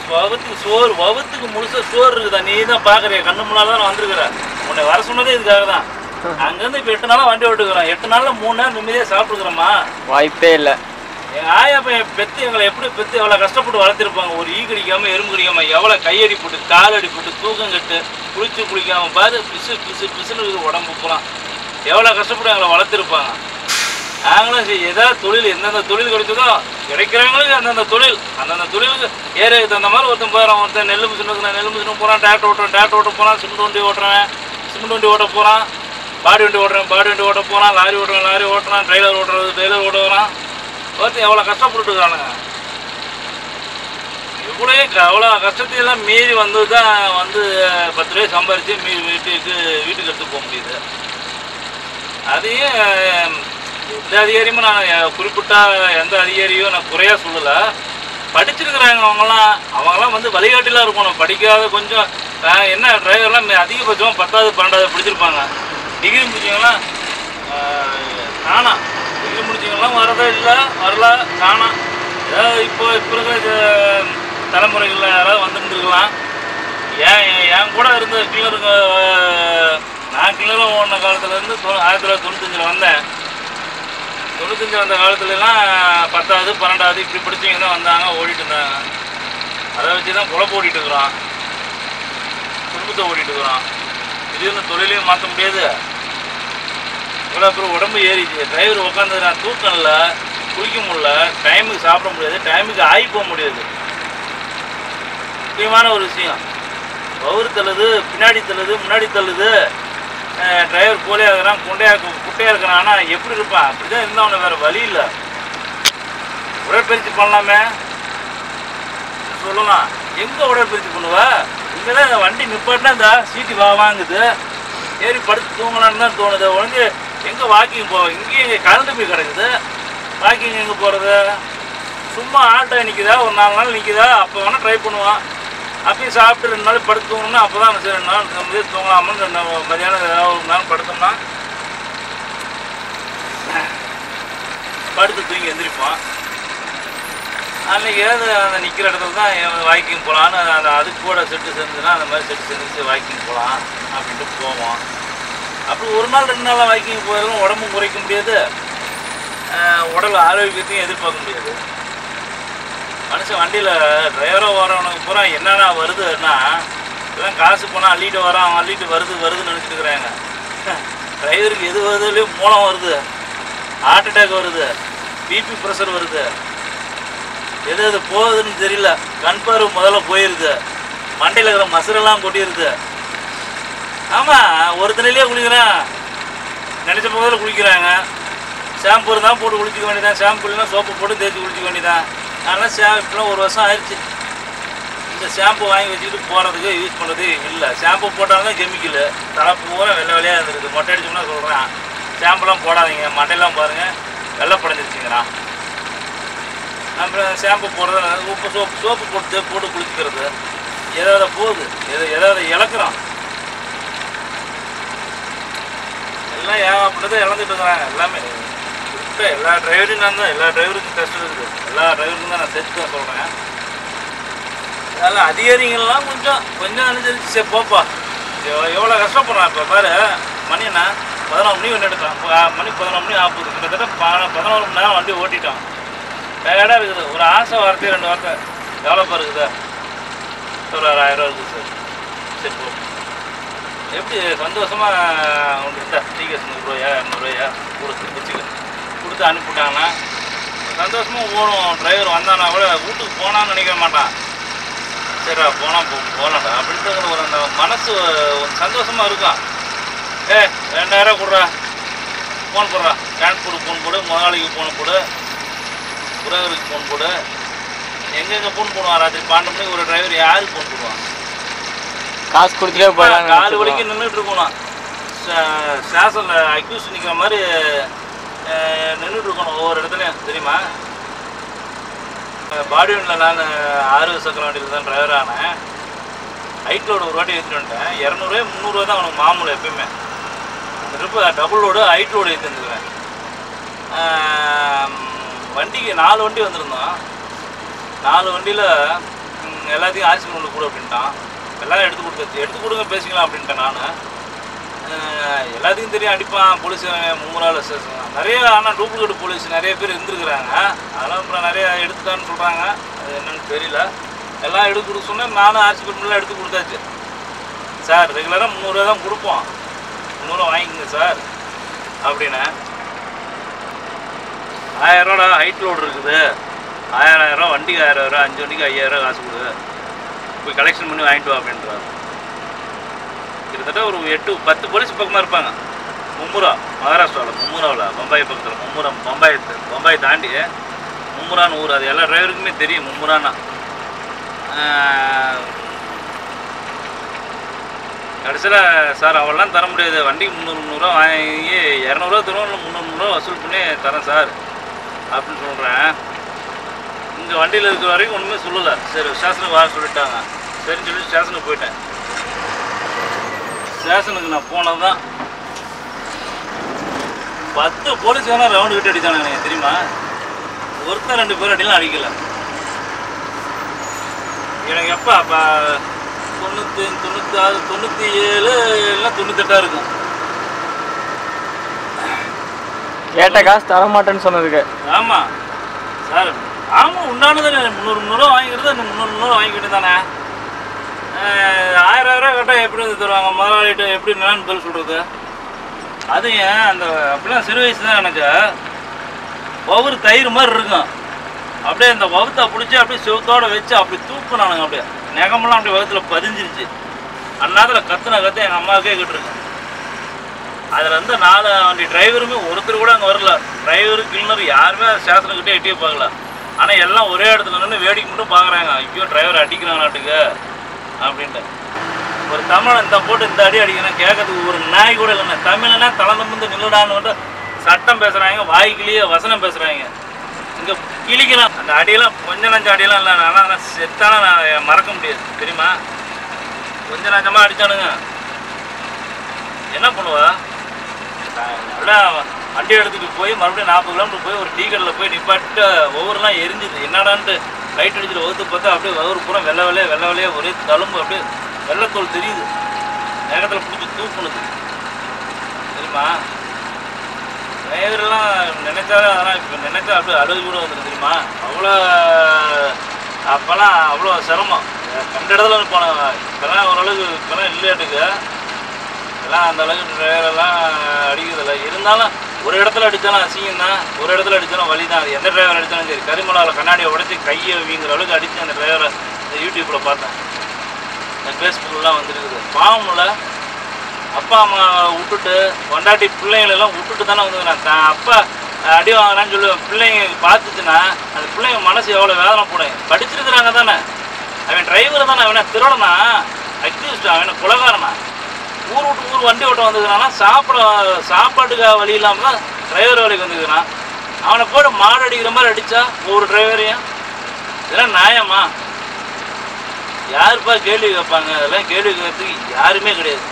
வகுத்துக்கு சோறு வகுத்துக்கு முழுசா சோறு இருக்குதா நீ தான் பார்க்குறிய கண்ணு முன்னால தான் வந்திருக்கிற உன்னை வர சொன்னதே இதுக்காக தான் அங்கேருந்து இப்போ எட்டு நாளாக வண்டி ஓட்டுக்கிறோம் எட்டு நாளில் மூணு நேரம் நிம்மதியாக சாப்பிட்டுக்கிறோமா வாய்ப்பே இல்லை எங்கள் ஆயா பையன் பெத்து எங்களை எப்படி பெத்து எவ்வளோ கஷ்டப்பட்டு வளர்த்திருப்பாங்க ஒரு ஈ கடிக்காம எறும்பு கடிக்காம எவ்வளோ கையடி போட்டு காலடி போட்டு தூக்கம் கட்டு குளிச்சு குளிக்காம பாரு பிசு பிசு பிசுன்னு இருக்குது உடம்பு பூரா எவ்வளோ கஷ்டப்பட்டு எங்களை வளர்த்திருப்பாங்க நாங்களும் சரி ஏதாவது தொழில் எந்தெந்த தொழில் கிடைச்சதோ கிடைக்கிறவங்களுக்கு அந்தந்த தொழில் அந்தந்த தொழிலுக்கு ஏரியாவுக்கு தகுந்த மாதிரி ஒருத்தன் போகிறான் ஒருத்தன் நெல் மிஷின் இருக்குது நெல் மிஷினும் போகிறான் டிராக்டர் ஓட்டுறேன் டிராக்டர் ஓட்ட போகிறான் சிமெண்ட் வண்டி ஓட்டுறேன் சிமெண்ட் வண்டி ஓட்ட போகிறான் பாடி வண்டி ஓட்டுறேன் பாடி வண்டி ஓட்ட போகிறான் லாரி ஓட்டுறேன் லாரி ஓட்டுறான் ட்ரைலர் ஓட்டுறது ட்ரைலர் ஓட்டுறான் ஒருத்தன் எவ்வளோ கஷ்டப்பட்டு இருக்கானுங்க இவ்வளோ அவ்வளோ கஷ்டத்தையெல்லாம் மீறி வந்து தான் வந்து பத்து ரூபாய் சம்பாரித்து மீறி வீட்டுக்கு வீட்டுக்கு எடுத்து போக முடியுது அதையும் எந்த அதிகாரியும் நான் குறிப்பிட்டா எந்த அதிகாரியும் நான் குறையா சொல்லலை படிச்சிருக்கிறாங்க அவங்களாம் அவங்களாம் வந்து வழிகாட்டிலாம் இருக்கணும் படிக்காத கொஞ்சம் ஆஹ், என்ன டிரைவர்லாம் அதிகபட்சம் பத்தாவது பன்னெண்டாவது படிச்சிருப்பாங்க டிகிரி முடிச்சவங்களாம் காணா டிகிரி முடிச்சவங்களாம் வரதா இல்லை வரல காணா ஏதாவது இப்போ இப்போ இருக்கிற இது, தலைமுறைகளில் யாராவது வந்துருந்துருக்கலாம் ஏன் ஏன் என் கூட இருந்த கிளருங்க நான் கிளரும் ஓடின காலத்துலேருந்து ஆயிரத்தி தொள்ளாயிரத்தி தொண்ணூத்தஞ்சில் வந்தேன் தொண்ணூத்தஞ்சு வந்த காலத்துலலாம் பத்தாவது பன்னெண்டாவது இப்படி படிச்சவங்க தான் வந்தாங்க ஓடிட்டு இருந்தாங்க அதை வச்சு தான் குழப்ப ஓடிட்டு இருக்கிறோம் குடும்பத்தை ஓடிட்டு இருக்கிறோம் திடீர்னு தொழிலையும் மாற்ற முடியாது இவ்வளோ அப்புறம் உடம்பு ஏறிச்சு டிரைவர் உட்காந்து நான் தூக்கம் இல்லை குளிக்க முடியல டைமுக்கு சாப்பிட முடியாது டைமுக்கு ஆகி போக முடியாது முக்கியமான ஒரு விஷயம் பவுர் தள்ளுது பின்னாடி தள்ளுது முன்னாடி தள்ளுது டிரைவர் போலியாக இருக்கிறான் குண்டையா குட்டையாக இருக்கிறான் ஆனால் எப்படி இருப்பான் அப்படி தான் இருந்தால் அவனை வேறு வழி இல்லை உடற்பயிற்சி பண்ணலாமே சொல்லலாம் எங்கே உடற்பயிற்சி பண்ணுவ இங்கே தான் இந்த வண்டி நிப்பாட்டினா இந்த சீட்டு வா வாங்குது ஏறி படுத்து தூங்கலான்னு தான் தோணுது ஒழுங்கு எங்கே வாக்கிங் போவோம் இங்கேயும் இங்கே கரண்ட் போய் கிடக்குது வாக்கிங் எங்கே போகிறது சும்மா ஆட்டோ நிற்குதா ஒரு நாலு நாள் நிற்குதா அப்போ வேணால் ட்ரை பண்ணுவான் அப்பயும் சாப்பிட்டு ரெண்டு நாள் படுத்து தூங்கணும்னா அப்போ தான் சரி ரெண்டு நாள் நிம்மதியாக தூங்கலாமான்னு ரெண்டு நாள் மதியானம் ஏதாவது ஒரு நாள் படுத்தோம்னா படுத்து தூங்கி எந்திரிப்போம் அன்னைக்கு ஏதாவது அந்த நிற்கிற இடத்துல தான் வாக்கிங் போகலான்னு அந்த அதுக்கு கூட செட்டு சேர்ந்துன்னா அந்த மாதிரி செட்டு சேர்ந்துச்சு வாக்கிங் போகலாம் அப்படின்ட்டு போவோம் அப்படி ஒரு நாள் ரெண்டு நாளாக வாக்கிங் போகிறதும் உடம்பும் குறைக்க முடியாது ஆஹ் உடல் ஆரோக்கியத்தையும் எதிர்பார்க்க முடியாது மனுஷன் வண்டியில் டிரைவராக வரவனுக்கு பூரா என்னென்ன வருதுன்னா இதெல்லாம் காசு போனால் அள்ளிட்டு வரான் அவன் அள்ளிட்டு வருது வருதுன்னு நினச்சிட்டு இருக்கிறாங்க டிரைவருக்கு எது வருதுலையும் மூலம் வருது ஹார்ட் அட்டாக் வருது பிபி ப்ரெஷர் வருது எது எது போகுதுன்னு தெரியல கண் பார்வை முதல்ல போயிருது மண்டையில் இருக்கிற மசுரெல்லாம் கொட்டிடுது ஆமாம் ஒரு தண்ணிலே குளிக்கிறேன் நினச்ச போதில் குளிக்கிறாங்க ஷாம்பு இருந்தால் போட்டு குளிச்சிக்க வேண்டியதான் ஷாம்பு இல்லைனா சோப்பு போட்டு தேய்ச்சி குளிச்சிக்க வேண்டியதான் அதனால் ஷா இப்போலாம் ஒரு வருஷம் ஆயிடுச்சு இந்த ஷாம்பு வாங்கி வச்சுக்கிட்டு போகிறதுக்கு யூஸ் பண்ணுறது இல்லை ஷாம்பு போட்டாலும் கெமிக்கலு தலை பூரா வெள்ளை வெள்ளையாக இருந்திருக்கு மொட்டை அடிச்சோம்னா சொல்கிறேன் ஷாம்புலாம் போடாதீங்க மண்டையெல்லாம் பாருங்கள் வெள்ளை படைஞ்சிருச்சுங்கிறான் அப்புறம் ஷாம்பு போடுறது உப்பு சோப்பு சோப்பு போட்டு போட்டு குளிச்சுக்கிறது எதாவது போகுது எதை எதாவது இழக்கிறோம் எல்லாம் ஏகப்பட்டதை இழந்துட்டு இருக்கிறாங்க எல்லாமே இப்போ எல்லா டிரைவரையும் நான் தான் எல்லா டிரைவருக்கும் கஷ்டம் இருக்குது எல்லா டிரைவருக்கும் தான் நான் சேர்த்து தான் சொல்கிறேன் அதனால் அதிகாரிகள்லாம் கொஞ்சம் கொஞ்சம் அனுசரிச்சு சரி போப்பா எவ்வளோ எவ்வளோ கஷ்டப்படுறான் இப்போ பாரு மணி என்ன பதினொரு மணி வண்டி எடுக்கிறான் இப்போ, ஆ, மணி பதினொரு மணி ஆகுது கிட்டத்தட்ட ப- பதினோரு மணி நேரம் வண்டி ஓட்டிட்டான் டயர்டாக இருக்குது ஒரு ஆசை வார்த்தை ரெண்டு வார்த்தை எவ்வளோப்பா இருக்குது ஒரு ஆயிரம் ரூபா இருக்குது சார் சரி போ எப்படி சந்தோஷமாக உங்கள்கிட்ட டிக்கெட் நூறுரூவாயா இரநூறுவாயா கொடுத்து வச்சுக்க கொடுத்து அனுப்பிவிட்டாங்கன்னா சந்தோஷமாக ஓடும் டிரைவர் வந்தானா கூட வீட்டுக்கு போனான்னு நினைக்க மாட்டான் சரிடா போனால் போ போகலாம்டா அப்படின்ட்டு ஒரு அந்த மனசு ஒரு சந்தோஷமாக இருக்கும் ஏ ரெண்டாயிரம் கொடுறா ஃபோன் போடுறா டிரான்ஸ்போர்ட் ஃபோன் போடு முதலாளிக்கு ஃபோன் போடு புரோகருக்கு ஃபோன் போடு எங்கெங்கே ஃபோன் போடுவான் ராத்திரி பன்னெண்டு மணிக்கு ஒரு டிரைவர் யாருக்கு ஃபோன் போடுவான் காசு கொடுத்துட்டே போயிடலாம் கால் வரைக்கும் நின்றுட்டு இருக்கணும் ஸ்டேஷனில் அக்யூஸ் நிற்கிற மாதிரி நின்றுட்டு இருக்கணும் ஒவ்வொரு இடத்துலையும் தெரியுமா பாடியூனில் நான் ஆறு சக்கர வண்டியில் தான் டிரைவர் ஆனேன் ஹைட் லோடு ஒரு வாட்டி ஏற்றிட்டு வந்துட்டேன் இரநூறுவா முந்நூறுவா தான் அவனுக்கு மாமூல் எப்பயுமே அந்த trip double load height load ஏற்றி வந்துருவேன் வண்டிக்கு நாலு வண்டி வந்திருந்தோம் நாலு வண்டியில் எல்லாத்தையும் ஆட்சி கொண்டு கொடு அப்படின்ட்டான் எல்லாரும் எடுத்து கொடுத்தாச்சு எடுத்து கொடுங்க பேசிக்கலாம் அப்படின்ட்டேன் நான் எல்லாத்துக்கும் தெரியும் அடிப்பான் போலீஸ் மும்முறாவில் நிறைய ஆனால் டூப்ளிகேட் போலீஸ் நிறைய பேர் இருந்திருக்கிறாங்க அதெல்லாம் அப்புறம் நிறைய எடுத்துட்டான்னு சொல்கிறாங்க அது என்னன்னு தெரியல எல்லாம் எடுத்து கொடுக்க சொன்னேன் நானும் ஆர்சி பெட்மெண்ட்லாம் எடுத்து கொடுத்தாச்சு சார் ரெகுலராக முந்நூறுரூவா தான் கொடுப்போம் முந்நூறுவா வாங்கிக்கோங்க சார் அப்படின்னு ஆயிரரூவா ஹைட் லோடு இருக்குது ஆயிரம் ஆயிரரூவா வண்டிக்கு ஆயிரம் ரூபா அஞ்சு வண்டிக்கு ஐயாயிரம் காசு கொடு போய் கலெக்ஷன் பண்ணி வாங்கிட்டு வா அப்படின்றாரு கிட்டத்தட்ட ஒரு எட்டு பத்து போலீஸ் பக்கமாக இருப்பாங்க மும்முரா மகாராஷ்டிராவில் மும்முராவில் பம்பாய் பக்கத்தில் மும்முரா பம்பாய் பம்பாய் தாண்டி மும்முரான்னு ஊர் அது எல்லா டிரைவருக்குமே தெரியும் மும்முரான்னா கடைசியில் சார் அவெல்லாம் தர முடியாது வண்டிக்கு முந்நூறு முந்நூறுரூவா வாங்கி இரநூறுவா தருவோம் இல்லை முந்நூறு முந்நூறுவா வசூல் பண்ணி தரேன் சார் அப்படின்னு சொல்கிறேன் இங்கே வண்டியில் இருக்கிற வரைக்கும் ஒன்றுமே சொல்லலை சரி ஸ்டேஷனுக்கு வர சொல்லிட்டாங்க சரின்னு சொல்லி ஸ்டேஷனுக்கு போயிட்டேன் ஸ்டேஷனுக்கு நான் போனது தான் பத்து போலீஸ்காரன் ரவுண்டு கிட்ட அடித்தானுங்க எனக்கு தெரியுமா ஒருத்தன் ரெண்டு பேரும் அடிலாம் அடிக்கல எனக்கு எப்போ அப்போ தொண்ணூற்றி தொண்ணூற்றி ஆறு தொண்ணூற்றி ஏழு இல்லை தொண்ணூத்தெட்டாக இருக்கும் கேட்ட காசு தர மாட்டேன்னு சொன்னதுக்கு ஆமாம் சார் ஆமாம் உண்டானது முந்நூறு முந்நூறுவா வாங்கிக்கிறது அந்த முந்நூறு முந்நூறு வாங்கிக்கிட்டு தானே அஹ், ஆயிரம் ஆயிரம் கேட்டால் எப்படி வந்து தருவாங்க முதலாளிகிட்ட எப்படி நான் பதில் சொல்கிறது அது ஏன் அந்த அப்படிலாம் சிறு வயசு தான் எனக்கு ஒவ்வொரு தயிர் மாதிரி இருக்கும் அப்படியே அந்த வகுத்தை பிடிச்சி அப்படியே சிவத்தோட வச்சு அப்படி தூக்குனானுங்க அப்படியே நெகமெல்லாம் அப்படியே வகுத்துல பதிஞ்சிருச்சு அந்நேரத்தில் கத்துன கத்து எங்கள் அம்மாவுக்கே கிட்டுருக்கு அதில் இருந்து நாலு வண்டி டிரைவருமே ஒருத்தர் கூட அங்கே வரல டிரைவரு கிளீனர் யாருமே ஸ்டேஷனுக்கிட்டே எட்டியே பார்க்கல ஆனால் எல்லாம் ஒரே இடத்துல நின்று வேடிக்கை மட்டும் பார்க்குறாங்க ஐயோ டிரைவர் அடிக்கிறாங்க நாட்டுக்கு அப்படின்ட்டு ஒரு தமிழன் இந்த போட்டு இந்த அடி அடிக்கிறேன் கேட்கறதுக்கு ஒரு நாய் கூட இல்லைண்ணே தமிழனா தளர்ந்து வந்து நில்லுடான்னு சட்டம் பேசுகிறாங்க வாய்க்கிலேயே வசனம் பேசுகிறாங்க இங்கே கிழிக்கலாம் அந்த அடியெல்லாம் கொஞ்சம் நஞ்சம் அடியெல்லாம் இல்லை ஆனால் நான் செத்தான நான் மறக்க முடியாது தெரியுமா கொஞ்சம் நஞ்சமாக அடித்தானுங்க என்ன பண்ணுவா நல்லா வண்டி எடுத்துட்டு போய் மறுபடியும் நாற்பது கிலோமீட்டர் போய் ஒரு டீ கடையில் போய் நிப்பாட்டு ஒவ்வொருலாம் எரிஞ்சுது என்னடான்ட்டு லைட் அடிச்சுட்டு வகுத்து பார்த்தா அப்படியே ஒவ்வொரு பூரா வெள்ளை வெள்ளையே வெள்ளை வெள்ளையே ஒரே தழும்பு அப்படியே வெள்ளத்தோல் தெரியுது நேரத்தில் பிடிச்சி தூக்குனுது தெரியுமா டிரைவரெல்லாம் நினைச்சாலே அதெல்லாம் இப்போ நினைச்சா அப்படியே அழுகு கூட வந்துடும் தெரியுமா அவ்வளோ அப்போல்லாம் அவ்வளோ சிரமம் கண்ட இடத்துல போனேன் இப்போல்லாம் ஓரளவுக்கு இப்போல்லாம் இல்லையாட்டுக்கு எல்லாம் அந்த அளவுக்கு டிரைவரெல்லாம் அடிக்கிறதில்ல இருந்தாலும் ஒரு இடத்துல அடித்தாலும் அசிங்கம் தான் ஒரு இடத்துல அடித்தாலும் வலி தான் அது எந்த டிரைவர் அடித்தாலும் சரி கரிமலாவில் கண்ணாடியை உடச்சி கையை வீங்கிற அளவுக்கு அடித்து அந்த டிரைவரை இந்த யூடியூப்பில் பார்த்தேன் இந்த ஃபேஸ்புக்கெலாம் வந்துருக்குது பாவம்ல அப்பா அம்மா விட்டுட்டு கொண்டாட்டி பிள்ளைங்களெல்லாம் விட்டுட்டு தானே வந்துக்கிறான் தான் அப்பா அடி வாங்குறான்னு சொல்லி பிள்ளைங்க பார்த்துச்சுன்னா அந்த பிள்ளைங்க மனசு எவ்வளோ வேதனை போடும் படிச்சிருக்கிறாங்க தானே அவன் டிரைவர் தானே அவனை திருடனா அக்யூஸ்ட் அவனை குலகாரனா ஊர் விட்டு ஊர் வண்டி ஓட்ட வந்துக்கிறானா சாப்பிட சாப்பாட்டுக்கு வழி இல்லாமல் தான் டிரைவர் வேலைக்கு வந்துக்கிறான் அவனை போட்டு மாடு அடிக்கிற மாதிரி அடித்தா ஒவ்வொரு டிரைவரையும் இதெல்லாம் நியாயமா யாருப்பா கேள்வி கேட்பாங்க அதெல்லாம் கேள்வி கேட்கறதுக்கு யாருமே கிடையாது